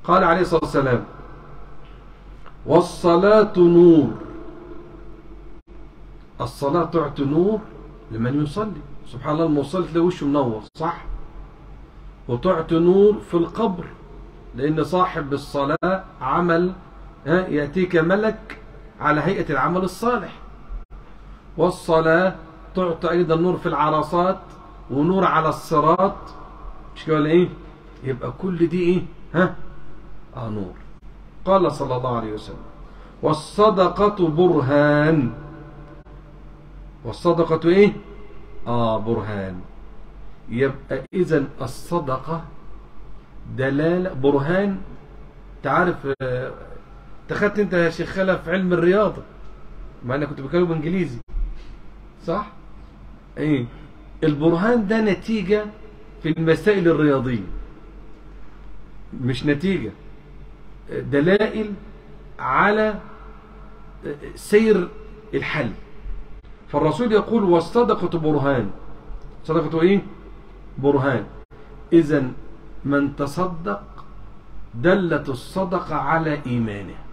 قال عليه الصلاة والسلام والصلاة نور الصلاة تعطي نور لمن يصلي سبحان الله المصلي تلاقي وشه منور صح وتعطي نور في القبر لأن صاحب الصلاة عمل ها يأتيك ملك على هيئة العمل الصالح والصلاة تعطي أيضا نور في العرصات ونور على الصراط مش كده ولا إيه يبقى كل دي إيه ها آه نور قال صلى الله عليه وسلم والصدقة برهان والصدقة إيه آه برهان يبقى إذا الصدقة دلالة برهان تعرف آه، تخدت انت يا شيخ خلف في علم الرياضة مع انك كنت بكلم انجليزي صح ايه البرهان ده نتيجة في المسائل الرياضية مش نتيجة دلائل على سير الحل فالرسول يقول والصدقة برهان صدقة ايه برهان اذا من تصدق دلت الصدقة على ايمانه